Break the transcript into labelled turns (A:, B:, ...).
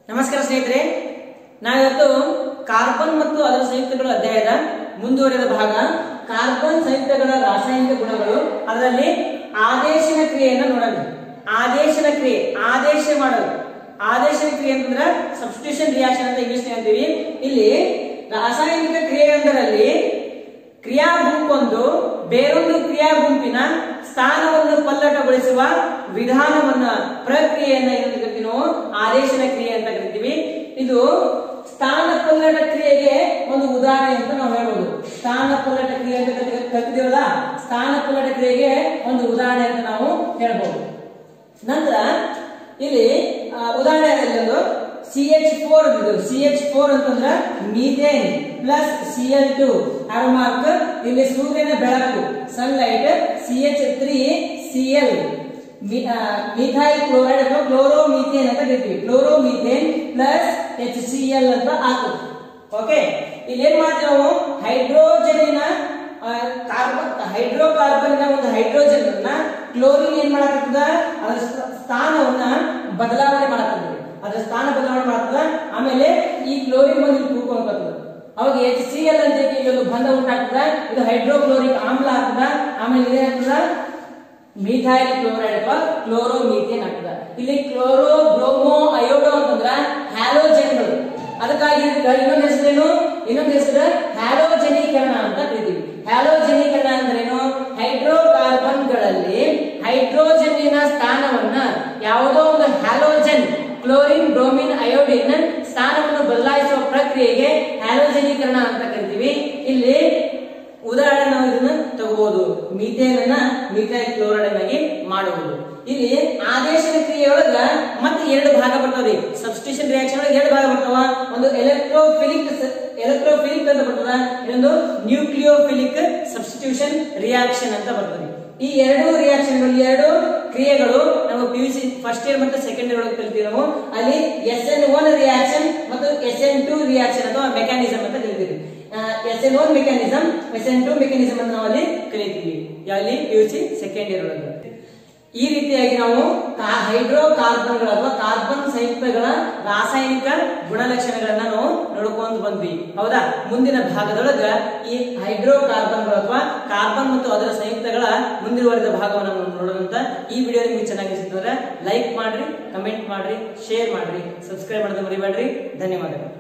A: ನಮಸ್ಕಾರ ಸ್ನೇಹಿತರೆ ನಾವಿವತ್ತು ಕಾರ್ಬನ್ ಮತ್ತು ಅದರ ಸಂಯುಕ್ತಗಳ ಅಧ್ಯಾಯದ ಮುಂದುವರೆದ ಭಾಗ ಕಾರ್ಬನ್ ಸಂಯುಕ್ತಗಳ ರಾಸಾಯನಿಕ ಗುಣಗಳು ಅದರಲ್ಲಿ ಆದೇಶನ ಕ್ರಿಯೆಯನ್ನು ನೋಡೋಣ ಆದೇಶನ ಕ್ರಿಯೆ ಆದೇಶ ಮಾಡೋದು ಆದೇಶನ ಕ್ರಿಯೆ ಅಂತಂದ್ರೆ ಸಬ್ಸ್ಟಿಟ್ಯೂಷನ್ ರಿಯಾಕ್ಷನ್ ಅಂತ ಇಂಗ್ಲಿಷ್ ಹೇಳ್ತೀವಿ ಇಲ್ಲಿ ರಾಸಾಯನಿಕ ಕ್ರಿಯೆಯೊಂದರಲ್ಲಿ ಕ್ರಿಯಾ ಗುಂಪೊಂದು ಬೇರೊಂದು ಕ್ರಿಯಾ ಗುಂಪಿನ ಸ್ಥಾನವನ್ನು ಪಲ್ಲಟಗೊಳಿಸುವ ವಿಧಾನವನ್ನ ಪ್ರಕ್ರಿಯೆಯನ್ನ ಏನಂತ ಕರಿತೀವಿ ನಾವು ಆದೇಶನ ಕ್ರಿಯೆ ಅಂತ ಕರಿತೀವಿ ಇದು ಸ್ಥಾನ ಪಲ್ಲಟ ಕ್ರಿಯೆಗೆ ಒಂದು ಉದಾಹರಣೆ ಅಂತ ನಾವು ಹೇಳ್ಬೋದು ಸ್ಥಾನ ಪಲ್ಲಟ ಕ್ರಿಯೆ ಅಂತ ಕಲಿ- ಕಲಿತಿದ್ದೀವಲ್ಲ ಸ್ಥಾನ ಪಲ್ಲಟ ಕ್ರಿಯೆಗೆ ಒಂದು ಉದಾಹರಣೆ ಅಂತ ನಾವು ಹೇಳ್ಬೋದು ನಂತರ ಇಲ್ಲಿ ಆ, ಉದಾಹರಣೆ ಒಂದು C H four C H four ಅಂತಂದ್ರೆ methane plus C L two mark ಇಲ್ಲಿ ಸೂರ್ಯನ ಬೆಳಕು sunlight C H three C L methyl chloride ಅಥವಾ ಕ್ಲೋರೋ ಮೀಥೇನ್ ಅಂತ ಕರಿತೀವಿ chloro methane plus H C L ಅಂತ ಹಾಕು ಓಕೆ ಇಲ್ಲಿ ಏನ್ ಮಾಡ್ತೀವಿ ನಾವು ಹೈಡ್ರೋಜನಿನ ಕಾರ್ಬನ್ ಹೈಡ್ರೋಕಾರ್ಬನ್ ಒಂದು ಹೈಡ್ರೋಜನ್ ಅನ್ನ ಕ್ಲೋರಿನ್ ಏನ್ ಮಾಡಕತ್ತದ ಅದರ ಸ್ಥ- ಸ್ಥಾನವನ್ನ ಬದಲಾವಣೆ ಮಾಡಕತ್ತದ ಅದರ ಸ್ಥಾನ ಬದಲಾವಣೆ ಮಾಡ್ತದ ಆಮೇಲೆ ಈ ಕ್ಲೋರಿನ್ ಬಂದು ಇಲ್ಲಿ ಕೂತ್ಕೊಂಡ್ಬರ್ತದ ಅವಾಗ ಎಚ್ ಸಿ ಎಲ್ ಅಂತ ಇಲ್ಲಿ ಒಂದು ಬಂಧ ಉಂಟಾಗ್ತದ ಇದು ಹೈಡ್ರೋಕ್ಲೋರಿಕ್ ಆಮ್ಲ ಆಗ್ತದ ಆಮೇಲೆ ಇದೇನಾಗ್ತದ ಮೀಥೈಲ್ ಕ್ಲೋರೈಡ್ ಅಥವಾ ಕ್ಲೋರೋ ಮೀಥೇನ್ ಆಗ್ತದ ಇಲ್ಲಿ ಕ್ಲೋರೋ ಬ್ರೋಮೋ ಅಯೋಡೋ ಅಂತಂದ್ರ ಹ್ಯಾಲೋಜನ್ಗಳು ಅದಕ್ಕಾಗಿ ಇದಕ್ಕ ಇನ್ನೊಂದು ಹೆಸರೇನು ಇನ್ನೊಂದು ಹೆಸರು ಹ್ಯಾಲೋಜನೀಕರಣ ಅಂತ ಕರಿತೀವಿ ಹ್ಯಾಲೋಜನೀಕರಣ ಅಂದ್ರೇನು ಹೈಡ್ರೋಕಾರ್ಬನ್ಗಳಲ್ಲಿ ಹೈಡ್ರೋಜನ್ನಿನ ಸ್ಥಾನವನ್ನ ಯಾವುದೋ ಒಂದು ಹ್ಯಾಲೋಜನ್ ಕ್ಲೋರಿನ್ ಬ್ರೋಮಿನ್ ಅಯೋಡಿನ್ ಸ್ಥಾನವನ್ನು ಬದಲಾಯಿಸುವ ಪ್ರಕ್ರಿಯೆಗೆ ಹ್ಯಾಲೋಜನೀಕರಣ ಅಂತ ಕರಿತೀವಿ ಇಲ್ಲಿ ಉದಾಹರಣೆ ನಾವು ಇದನ್ನ ತಗೋಬಹುದು ಮೀಥೇನ್ ಅನ್ನ ಮೀಥೈಲ್ ಕ್ಲೋರೈಡ್ ಆಗಿ ಮಾಡಬಹುದು ಇಲ್ಲಿ ಆದೇಶದ ಕ್ರಿಯೆಯೊಳಗ ಮತ್ತೆ ಎರಡು ಭಾಗ ಬರ್ತಾವ್ರಿ ಸಬ್ಸ್ಟಿಟ್ಯೂಷನ್ ರಿಯಾಕ್ಷನ್ ಒಳಗೆ ಎರಡು ಭಾಗ ಬರ್ತಾವ ಒಂದು ಎಲೆಕ್ಟ್ರೋಫಿಲಿಕ್ ಎಲೆಕ್ಟ್ರೋಫಿಲಿಕ್ ಅಂತ ಬರ್ತದ ಇನ್ನೊಂದು ನ್ಯೂಕ್ಲಿಯೋಫಿಲಿಕ್ ಸಬ್ಸ್ಟಿಟ್ಯೂಷನ್ ರಿಯಾಕ್ಷನ್ ಅಂತ ಬರ್ತದೆ ಈ ಎರಡು ರಿಯಾಕ್ಷನ್ಗಳು ಈ ಎರಡು ಕ್ರಿಯೆಗಳು ನಾವು P U C first year ಮತ್ತು ಸೆಕೆಂಡ್ ಇಯರ್ ಒಳಗೆ ಕಲಿತೀವಿ ನಾವು ಅಲ್ಲಿ ಎಸ್ ಎನ್ ಒನ್ ರಿಯಾಕ್ಷನ್ ಮತ್ತು ಎಸ್ ಎನ್ ಟು ರಿಯಾಕ್ಷನ್ ಅಥವಾ ಮೆಕ್ಯಾನಿಸಮ್ ಅಂತ ಕಲಿತೀವಿ S N one mechanism S N two mechanism ಅಂತ ನಾವು ಅಲ್ಲಿ ಕಲಿತೀವಿ ಅಲ್ಲಿ P U C second year ಒಳಗೆ ಈ ರೀತಿಯಾಗಿ ನಾವು ಹೈಡ್ರೋ ಕಾರ್ಬನ್ಗಳ ಅಥವಾ ಕಾರ್ಬನ್ ಸಂಯುಕ್ತಗಳ ರಾಸಾಯನಿಕ ಗುಣಲಕ್ಷಣಗಳನ್ನ ನಾವು ನೋಡ್ಕೊಂಡು ಬಂದ್ವಿ ಹೌದಾ ಮುಂದಿನ ಭಾಗದೊಳಗ ಈ ಹೈಡ್ರೋ ಕಾರ್ಬನ್ಗಳು ಅಥವಾ ಕಾರ್ಬನ್ ಮತ್ತು ಅದರ ಸಂಯುಕ್ತಗಳ ಮುಂದಿರುವರೆದ ಭಾಗವನ್ನು ನಾವು ನೋಡೋದಂತ ಈ ವಿಡಿಯೋ ನಿಮ್ಗೆ ಚೆನ್ನಾಗಿ ಅನಿಸಿದ್ರೆ ಲೈಕ್ ಮಾಡ್ರಿ ಕಮೆಂಟ್ ಮಾಡ್ರಿ ಶೇರ್ ಮಾಡ್ರಿ ಸಬ್ಸ್ಕ್ರೈಬ್ ಮಾಡೋದು ಮರಿಬೇಡ್ರಿ ಧನ್ಯವಾದಗಳು